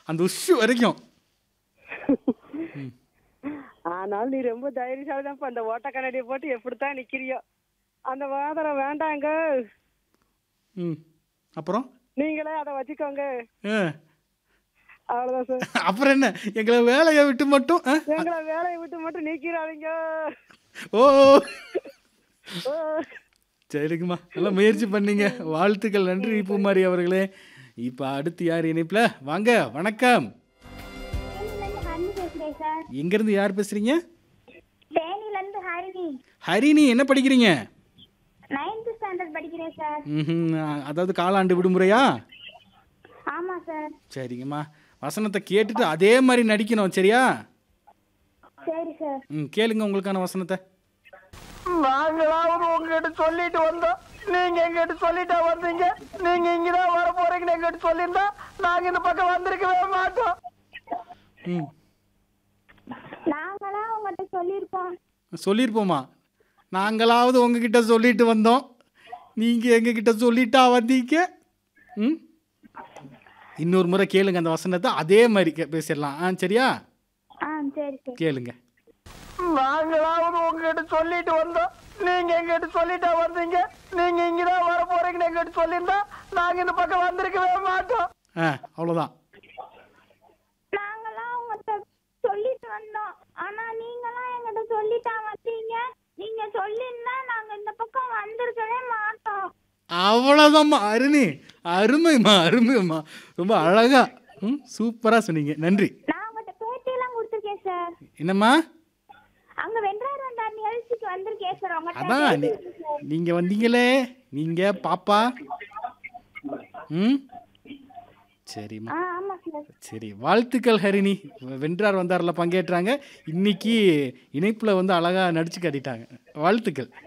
அந்த உஷு வரைக்கும் ஆனால் நீ ரொம்ப தைரியசாலி தான்ப்பா அந்த ஓட்ட கண்ணாடியை போட்டு எப்படித்தான் நிக்கிறியோ அந்த வாதரம் வேண்டாங்க ம் அப்புறம் நீங்களே அதை வச்சுக்கோங்க ஆ, அவ்வளவுதான் சார் அப்புறம் என்ன எங்களை வேலையை விட்டு மட்டும் ஆ? எங்களை வேலையை விட்டு மட்டும் நீக்கிறாதீங்க ஓ ஓ. சரிங்கம்மா நல்லா முயற்சி பண்ணீங்க வாழ்த்துக்கள் நன்றி பூமாரி அவர்களே இப்போ அடுத்து யார் இணைப்பில் வாங்க வணக்கம் ஹரிணி பேசுறேன் சார் எங்கேருந்து யார் பேசுறீங்க தேனில இருந்து ஹரிணி ஹரிணி என்ன படிக்கிறீங்க நைன்த் ஸ்டாண்டர்ட் படிக்கிறேன் சார் ம்ஹும். அதாவது காலாண்டு விடுமுறையா ஆமா சார் சரிங்கம்மா வசனத்தை கேட்டுட்டு அதே மாதிரி நடிக்கணும் சரியா சரி சார் ம் கேளுங்க உங்களுக்கான வசனத்தை நாங்களாவது உங்ககிட்ட சொல்லிட்டு வந்தோம் நீங்க எங்கிட்ட சொல்லிட்டா வந்தீங்க நீங்க இங்கதான் வர போறீங்கன்னு எங்கிட்ட சொல்லியிருந்தா நாங்க இந்த பக்கம் வந்திருக்கவே மாட்டோம் ம் நாங்களா உங்கள்கிட்ட சொல்லியிருப்போம் சொல்லியிருப்போமா நாங்களாவது உங்ககிட்ட சொல்லிட்டு வந்தோம் நீங்கள் எங்ககிட்ட சொல்லிட்டா வந்தீங்க ம் இன்னொரு முறை கேளுங்க அந்த வசனத்தை அதே மாதிரி கே- பேசிடலாம் ஆ சரியா ஆ சரி சார் கேளுங்க நாங்களாவது உங்ககிட்ட சொல்லிட்டு வந்தோம் நீங்க எங்கிட்ட சொல்லிட்டா வந்தீங்க நீங்க இங்கதான் வர போறீங்கன்னு எங்கிட்ட சொல்லியிருந்தா நாங்க இந்த பக்கம் வந்திருக்கவே மாட்டோம் ஆ அவ்வளோதான் நாங்களா உங்கள்கிட்ட சொல்லிட்டு வந்தோம் ஆனா நீங்களாம் எங்கிட்ட சொல்லிட்டா வந்தீங்க நீங்க சொல்லிருந்தா நாங்க இந்த பக்கம் வந்திருக்கவே மாட்டோம் அவ்வளோதாம்மா அருணி அருமைம்மா அருமைம்மா ரொம்ப அழகா ம் சூப்பராக சொன்னீங்க நன்றி நான் உங்கள்கிட்ட பேட்டியெல்லாம் கொடுத்துருக்கேன் சார் என்னம்மா அங்க வென்றார் வந்தார் நிகழ்ச்சிக்கு வந்திருக்கேன் சார் அதான் நீ உங்கள்கிட்ட நீங்கள் வந்தீங்களே நீங்கள் பாப்பா ம் சரிம்மா ஆ ஆமா சார் சரி வாழ்த்துக்கள் ஹரிணி வென்றார் வந்தாரில் பங்கேற்றாங்க இன்னைக்கு இணைப்பில் வந்து அழகாக நடிச்சு காட்டிட்டாங்க வாழ்த்துக்கள்